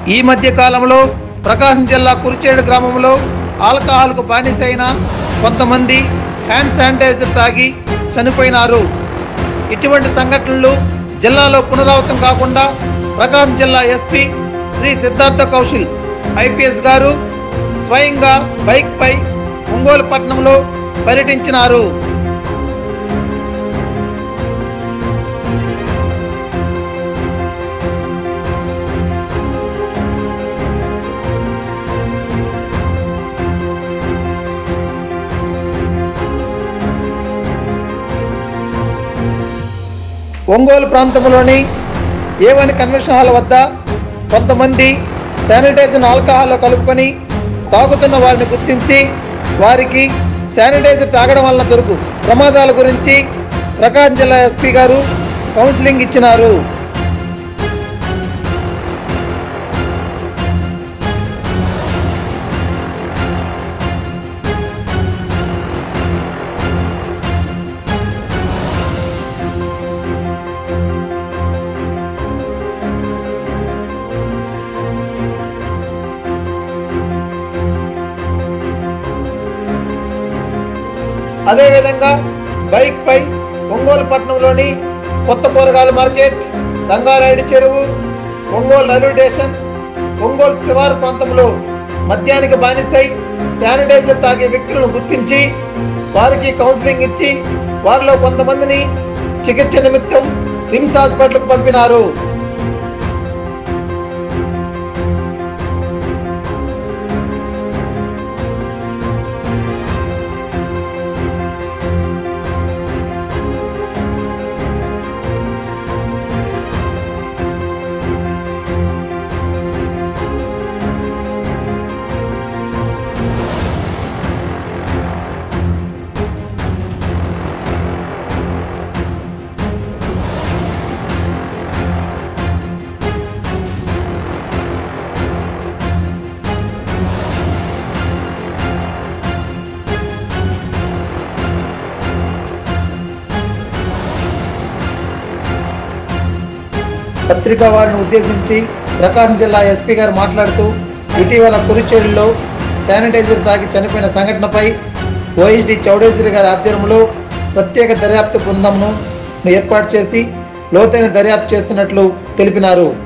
ఈ మధ్య కాలంలో ప్రకాశం జిల్లా కురిచేడు గ్రామంలో ఆల్కహాల్కు బానిసైన కొంతమంది హ్యాండ్ శానిటైజర్ తాగి చనిపోయినారు ఇటువంటి సంఘటనలు జిల్లాలో పునరావృతం కాకుండా ప్రకాశం జిల్లా ఎస్పీ శ్రీ సిద్ధార్థ కౌశల్ ఐపీఎస్ గారు స్వయంగా బైక్పై ఒంగోలు పట్టణంలో పర్యటించినారు ఒంగోలు ప్రాంతంలోని ఏవని కన్వెన్షన్ హాల్ వద్ద కొంతమంది శానిటైజర్ ఆల్కహాల్లో కలుపుకొని తాగుతున్న వారిని గుర్తించి వారికి శానిటైజర్ తాగడం వలన దొరుకు ప్రమాదాల గురించి ప్రకాశం జిల్లా ఎస్పీ గారు కౌన్సిలింగ్ ఇచ్చినారు అదేవిధంగా బైక్ పై ఒంగోలు పట్టణంలోని కొత్త కూరగాయల మార్కెట్ రంగారాయుడు చెరువు ఒంగోలు రైల్వే స్టేషన్ ఒంగోలు శివారు ప్రాంతంలో మద్యానికి బానిసై శానిటైజర్ తాగే వ్యక్తులను గుర్తించి వారికి కౌన్సిలింగ్ ఇచ్చి వారిలో కొంతమందిని చికిత్స నిమిత్తం రిమ్స్ హాస్పిటల్కు పంపినారు పత్రికా వారిని ఉద్దేశించి ప్రకాశం జిల్లా ఎస్పీ గారు మాట్లాడుతూ ఇటీవల కురిచేడులో శానిటైజర్ తాగి చనిపోయిన సంఘటనపై ఓఎస్డి చౌడేశ్వరి గారి ఆధ్వర్యంలో ప్రత్యేక దర్యాప్తు బృందంను ఏర్పాటు చేసి లోతైన దర్యాప్తు చేస్తున్నట్లు తెలిపినారు